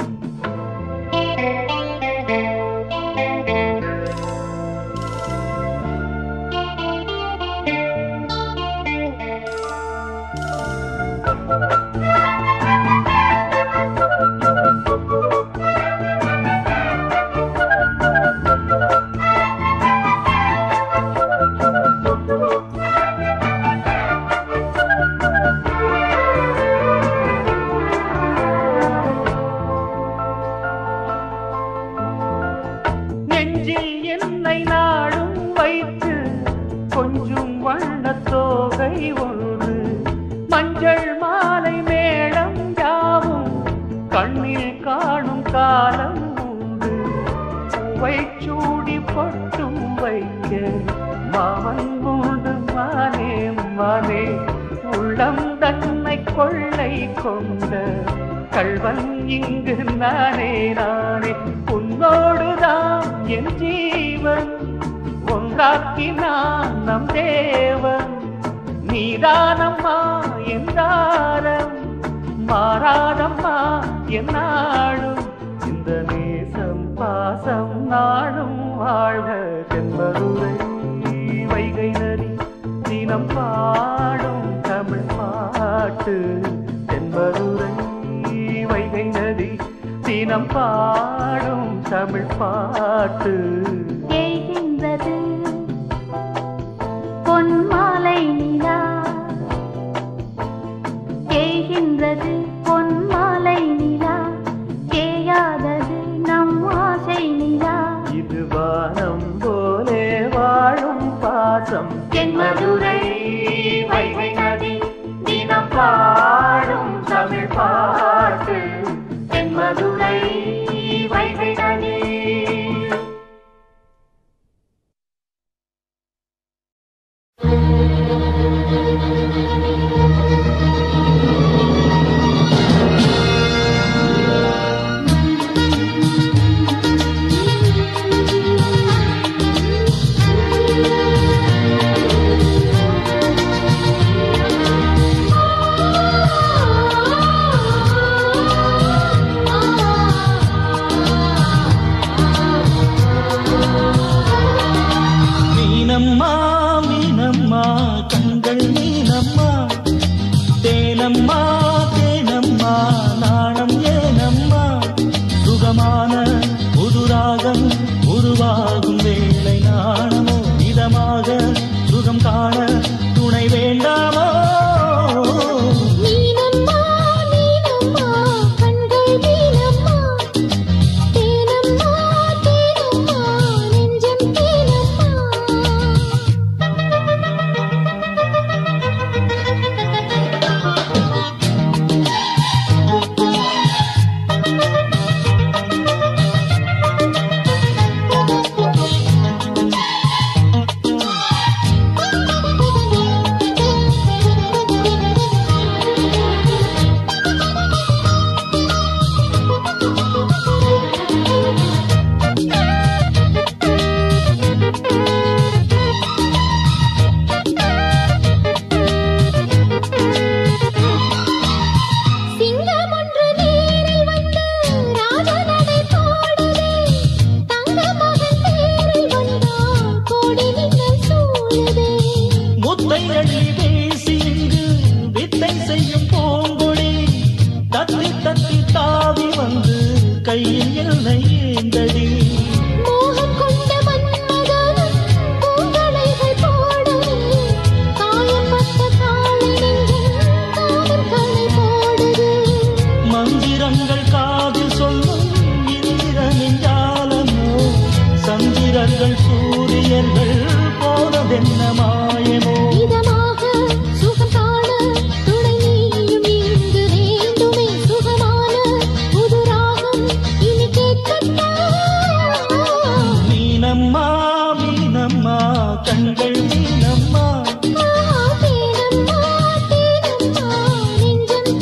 நெஞ்சில் என்னை நாடும் வைத்து கொஞ்சம் வண்ணத் தோகை ஒன்று மஞ்சள் மாலை மேளம் யாவும் கண்ணில் காணும் காலம் உண்டு பூவை சூடி பொட்டும் வைக்க மாமன் உண்டு மானே மானே உள்ளம் தன்னை கொள்ளை கொண்ட கள்வன் இங்கு நானே நானே உன்னோடுதான் என் ஜீவன் ஒன்றாக்கினான் நம் தேவன் நீதானம்மா என்றாரம் மாறாதம்மா என்னாடும் இந்த நேசம் பாசம் நாடும் வாழ்க தென்பதுரை வைகை நதி தினம் பாடும் தமிழ் பாட்டு தென்மதுரை வைகை நதி தினம் பாடும் தமிழ் பாட்டு தேய்கின்றது பொன்மாலை நிலா தேய்கின்றது பொன்மாலை நிலா தேயாதது நம் ஆசை நிலா இது வானம் போலே வாழும் பாசம் தென்மதுரை வைகை நதி தினம் பாடும் தமிழ் பாட்டு தென்மதுரை வைகை நதி மீனம்மா மீனம்மா கண்கள் மீனம்மா தேனம்மா தேனம்மா நாணம் ஏனம்மா சுகமான புதுராகம் உருவாகும் வேளை நாணமோ இதமாக சுகம் காண துணை வேண்டாமோ மீனம்மா மீனம்மா கண்கள் மீனம்மா தேனம்மா தேனம்மா நெஞ்சம் தேனம்மா சிங்கம் ஒன்று நேரில் வந்து ராஜநடை போடுதே தங்க மகன் தேரில் வந்தால் கோடி மின்னல் சூழுதே முத்தை அள்ளி வீசி இங்கு வித்தை செய்யும் பூங்கொடி தத்தி தத்தி தாவி வந்து கையில் என்னை ஏந்தடி மோகம் கொண்ட மன்மதனும் பூங்களைகள் போடுதே காயப்பட்ட காளை நெஞ்சில் காதல் களை போடுதே மந்திரங்கள் காதில் சொல்லும் இந்திரனின் ஜாலமோ சந்திரர்கள் சூரியர்கள் போனதென்ன மாயமோ இதமாக சுகம் காண துணை நீயும் இங்கு வேண்டுமே சுகமான புது ராகம் இனி கேட்கட்டா மீனம்மா மீனம்மா கண்கள் மீனம்மா ஆஹா, தேனம்மா, தேனம்மா, நெஞ்சம்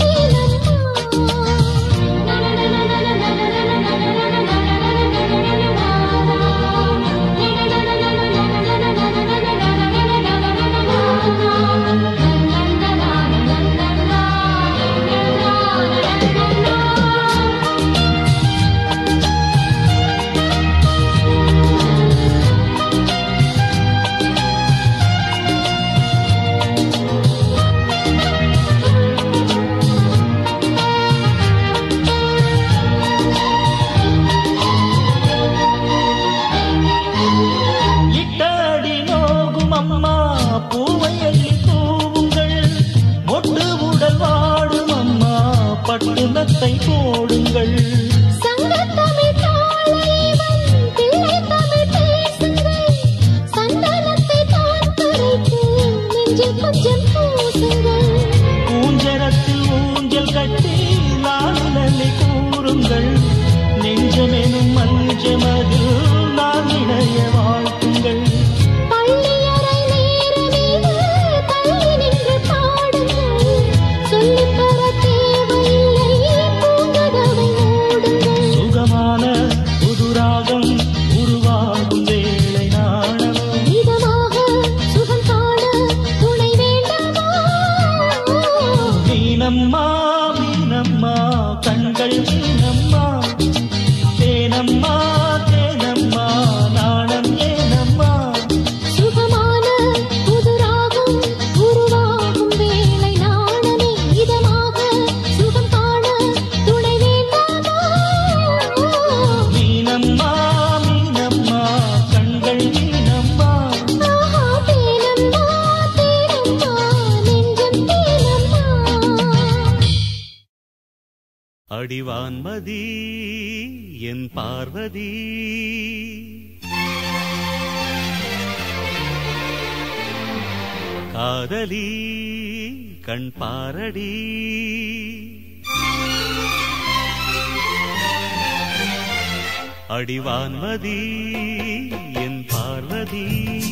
தேனம்மா. இட்டாடி நோகும் அம்மா பூவை அள்ளி தூவுங்கள் மொட்டு உடல் வாடும் அம்மா பட்டு நத்தை போடுங்கள் சங்கத்தமிழ் தாளைவன் பிள்ளை தமிழ் பேசுங்கள் சந்தனத்தை தான் கரைத்து நெஞ்சில் கொஞ்சம் பூசுங்கள் ஊஞ்சரத்தில் ஊஞ்சல் கட்டி லாலினலை கூறுங்கள் நெஞ்சமெனும் மஞ்சமதில் நான் இணைய வாழ்த்துங்கள் பள்ளியறை நேரமீது தள்ளி நின்று பாடுங்கள் சொல்லித் தர தேவையில்லை பூங்கதவை மூடுங்கள் சுகமான புதுராகம் உருவாகும் வேளை நாணமோ இதமாக சுகம் காண துணை வேண்டாமா அடிவான்மதி என் பார்வதி காதலி கண் பாரடி அடிவான்மதி என் பார்வதி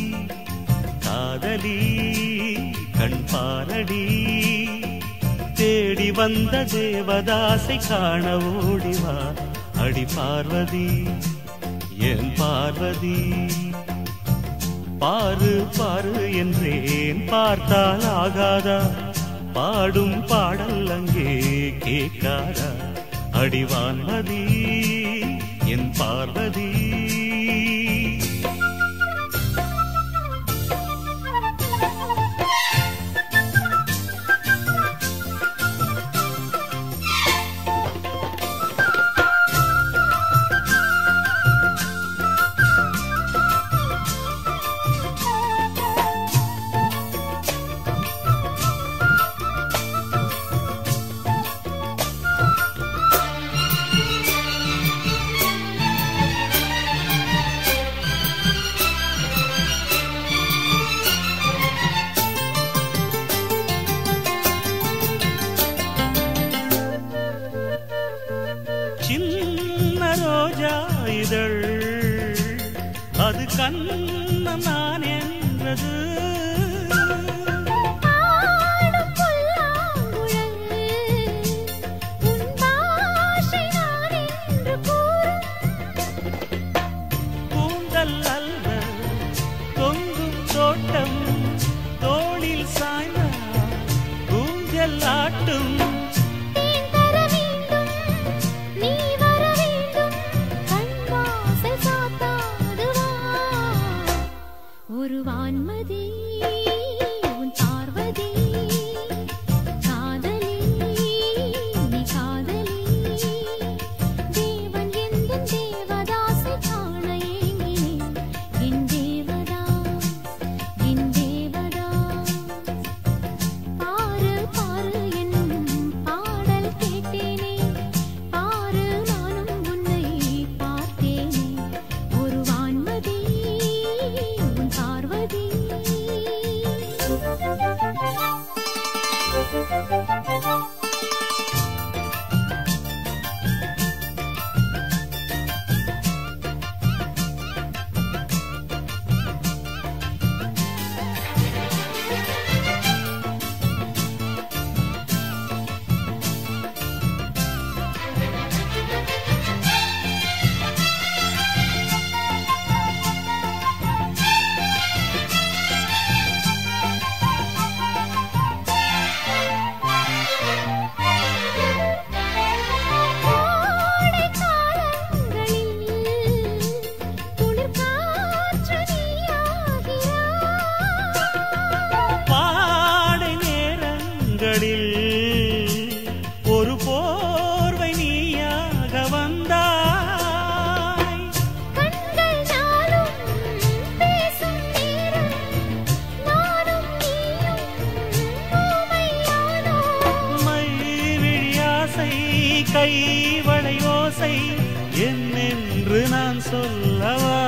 காதலி கண் பாரடி தேடி வந்த தேவதாசை காண ஓடிவா அடி பார்வதி என் பார்வதி பாரு பாரு என்றேன் பார்த்தால் ஆகாதா பாடும் பாடல் அங்கே கேட்காதா அடிவான்மதி என் பார்வதி சின்ன ரோஜா இதழ் அது கண்ணம் நான் என்றது ஆடும் புல்லாங்குழல் உன் பாஷை நான் என்று கூறும் கூந்தல் அல்ல தொங்கும் தோட்டம் தோளில் சாய்ந்த ஊஞ்சல் ஆட்டும் தேன் தர வேண்டும் நீ வர வேண்டும் கண் வாசல் சாத்தாது வா ஒரு வான்மதி உன் பார்வதி காதலி நீ காதலி தேவன் எந்தன் தேவதாசை காண ஏங்கினேன் என் தேவதாஸ் என் தேவதாஸ் பாரு பாரு என்னும் பாடல் கேட்டேனே பாரு நானும் உன்னை பார்த்தேனே ஒரு வான்மதி உன் பார்வதி கோடை காலங்களில் குளிர் காற்று நீயாகிறாய் பாடை நேரங்களில் ஒரு போர்வை நீயாக வந்தாய் கண்கள் நாளும் பேசும் நேரம் நானும் நீயும் ஊமையானோம் மை விழியாசை கை வளையோசை என்னென்று நான் சொல்லவா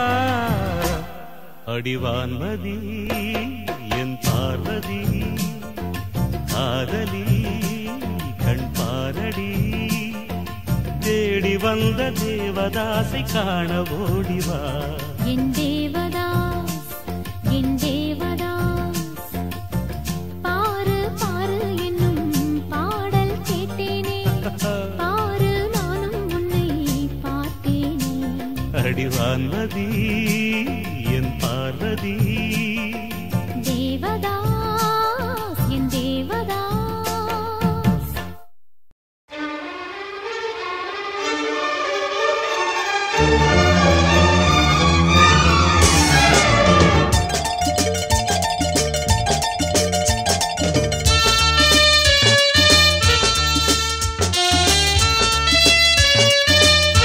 அடிவான்மதி என் பார்வதி காதலி கண் பாரடி தேடி வந்த தேவதாசை காண ஓடிவா என் தேவதாஸ் என் தேவதாஸ் பாரு பாரு என்னும் பாடல் கேட்டேனே பாரு நானும் உன்னை பார்த்தேனே அடிவான்மதி என் பார்வதி தேவதாஸ் என் தேவதாஸ்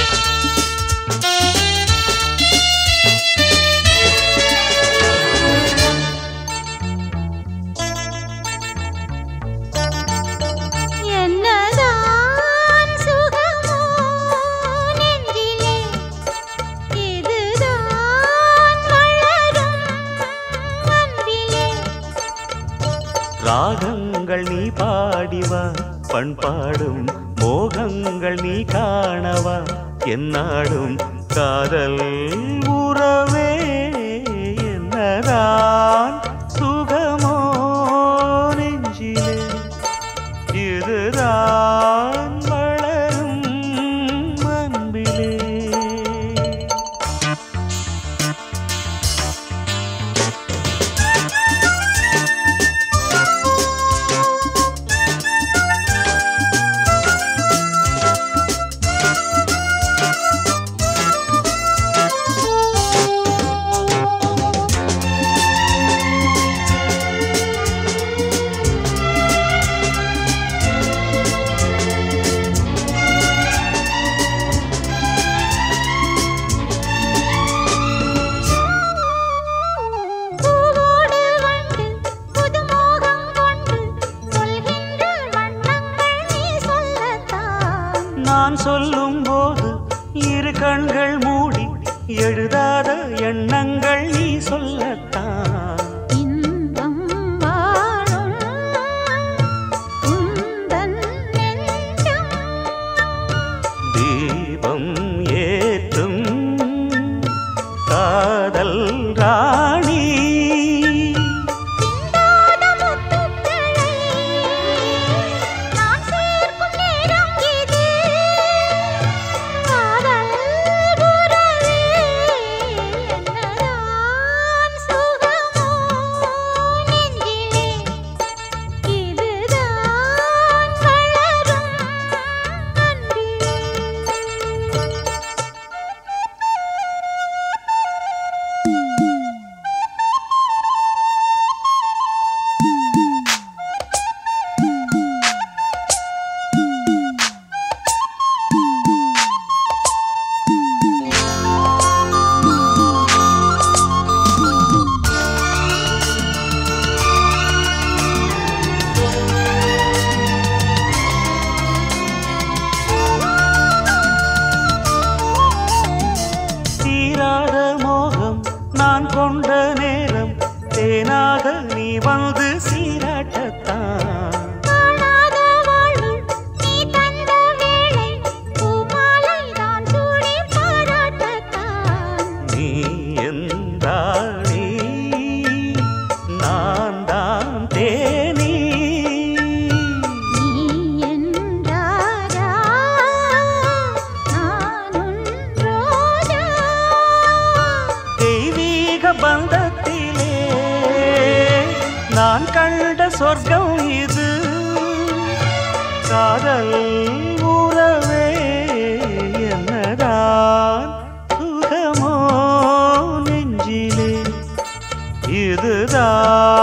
Thank ராகங்கள் நீ பாடிவா பண்பாடும் மோகங்கள் நீ காணவா என்னாடும் காதல் உறவே என்னதான் சுகமோ நெஞ்சிலே இதுதான் வளரும் அன்பிலே பூவோடு வந்து புதுமோகம் கொண்டு சொல்கின்ற வண்ணங்கள் நீ சொல்லத்தான் நான் சொல்லும் போது இரு கண்கள் மூடி எழுதாத எண்ணங்கள் நீ சொல்லத்தான் இன்பம் வாழும் உந்தன் நெஞ்சம் தீபம் ஏற்றும் காதல் ராணி சிந்தாத முத்துக்களை நான் சேர்க்கும் நேரம் இது காதல் உறவே என்னதான் சுகமோ நெஞ்சிலே இதுதான் வளரும் அன்பிலே தீராத மோகம் நான் கொண்ட நேரம் தேனாக நீ வந்து சீராட்டத்தான் காணாத வாழ்வு நீ தந்த வேளை பூமாலை தான் சூடி பாராட்டத்தான் நீ என்றாணி நான் தான் தேனி நீ என்றாரா நான் உன் ரோஜா தெய்வீக பந்தத்திலே நான் கண்ட சொர்க்கம் இது காதல் உறவே என்னதான் சுகமோ நெஞ்சிலே இதுதான்